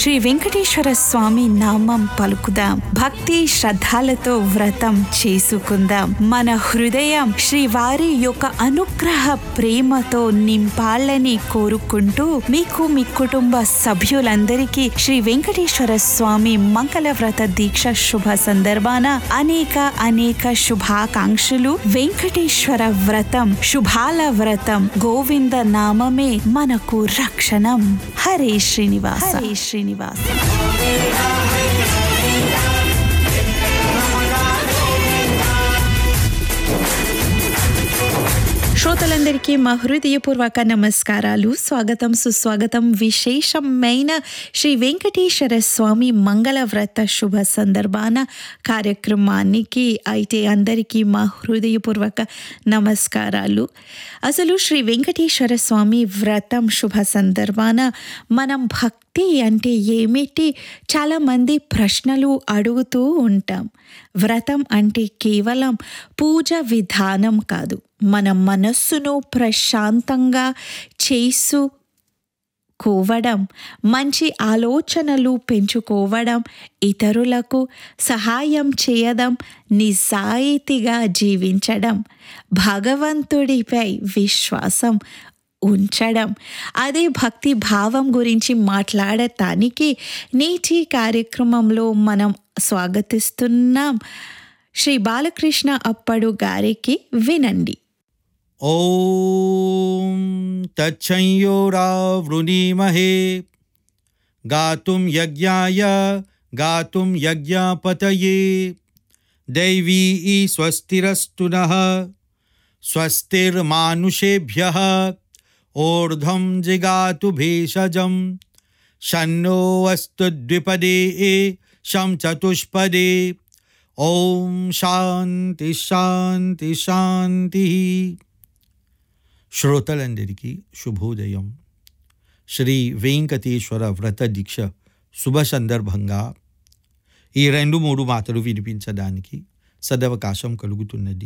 శ్రీ వెంకటేశ్వర స్వామి నామం పలుకుదాం భక్తి శ్రద్ధలతో వ్రతం చేసుకుందాం మన హృదయం శ్రీవారి యొక్క అనుగ్రహ ప్రేమతో నింపాలని కోరుకుంటూ మీకు మీ కుటుంబ సభ్యులందరికీ శ్రీ వెంకటేశ్వర స్వామి మంగళ వ్రత దీక్ష శుభ సందర్భాన అనేక అనేక శుభాకాంక్షలు వెంకటేశ్వర వ్రతం శుభాల వ్రతం గోవింద నామమే మనకు రక్షణం హరే శ్రీనివాస హరే శ్రీనివాస శ్రోతలందరికీ మా హృదయపూర్వక నమస్కారాలు స్వాగతం సుస్వాగతం విశేషమైన శ్రీ వెంకటేశ్వర స్వామి మంగళ వ్రత శుభ సందర్భాన కార్యక్రమానికి అయితే అందరికీ మా హృదయపూర్వక నమస్కారాలు అసలు శ్రీ వెంకటేశ్వర స్వామి వ్రతం శుభ సందర్భాన మనం భక్తి అంటే ఏమిటి చాలామంది ప్రశ్నలు అడుగుతూ ఉంటాం వ్రతం అంటే కేవలం పూజ విధానం కాదు మన మనస్సును ప్రశాంతంగా చేసుకోవడం మంచి ఆలోచనలు పెంచుకోవడం ఇతరులకు సహాయం చేయడం నిజాయితీగా జీవించడం భగవంతుడిపై విశ్వాసం ఉంచడం అదే భక్తి భావం గురించి మాట్లాడటానికి నేటి కార్యక్రమంలో మనం స్వాగతిస్తున్నాం శ్రీ బాలకృష్ణ అప్పడు గారికి వినండి ॐ तच्छंयोरावृणीमहे गातुं यज्ञाय गातुं यज्ञपतये दैवी स्वस्तिरस्तु नः स्वस्तिर्मानुषेभ्यः ऊर्ध्वं जिगातु भेषजं शन्नो अस्तु द्विपदे शं चतुष्पदे ॐ शान्ति शान्ति शान्तिः శ్రోతలందరికీ శుభోదయం శ్రీ వెంకటేశ్వర వ్రత దీక్ష శుభ సందర్భంగా ఈ రెండు మూడు మాటలు వినిపించడానికి సదవకాశం కలుగుతున్నది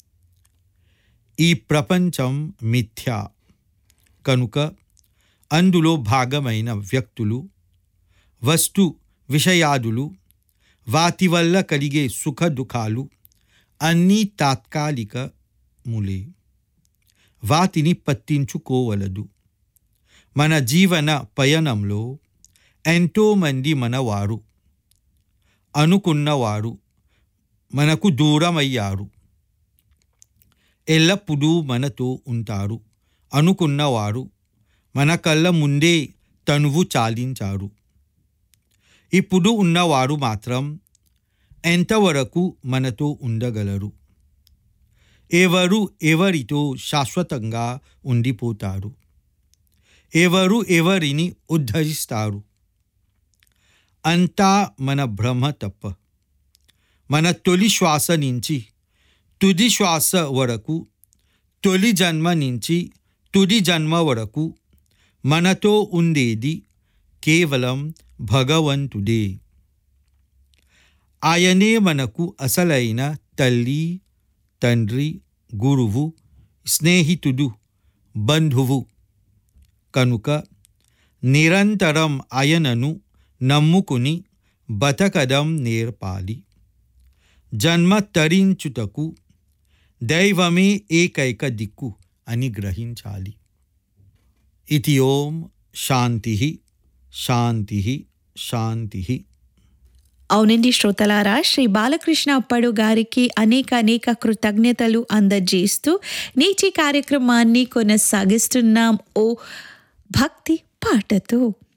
ఈ ప్రపంచం మిథ్య కనుక అందులో భాగమైన వ్యక్తులు వస్తు విషయాదులు వాటి వల్ల కలిగే సుఖ దుఃఖాలు అన్నీ తాత్కాలికములే వాటిని పట్టించుకోవలదు మన జీవన పయనంలో ఎంతోమంది మనవారు అనుకున్నవారు మనకు దూరమయ్యారు ఎల్లప్పుడూ మనతో ఉంటారు అనుకున్నవారు మన కళ్ళ ముందే తనువు చాలించారు ఇప్పుడు ఉన్నవారు మాత్రం ఎంతవరకు మనతో ఉండగలరు ఎవరు ఎవరితో శాశ్వతంగా ఉండిపోతారు ఎవరు ఎవరిని ఉద్ధరిస్తారు అంతా మన భ్రమ తప్ప మన తొలి శ్వాస నుంచి తుది శ్వాస వరకు తొలి జన్మ నుంచి తుది జన్మ వరకు మనతో ఉండేది కేవలం భగవంతుడే ఆయనే మనకు అసలైన తల్లి తండ్రి గురువు స్నేహితుడు బంధువు కనుక నిరంతరం ఆయనను నమ్ముకుని బతకడం నేర్పాలి జన్మ తరించుటకు దైవమే ఏకైక దిక్కు అని గ్రహించాలి ఇది ఓం శాంతి శాంతి శాంతి అవునండి శ్రోతలారా శ్రీ బాలకృష్ణ అప్పడు గారికి అనేక అనేక కృతజ్ఞతలు అందజేస్తూ నేటి కార్యక్రమాన్ని కొనసాగిస్తున్నాం ఓ భక్తి పాటతో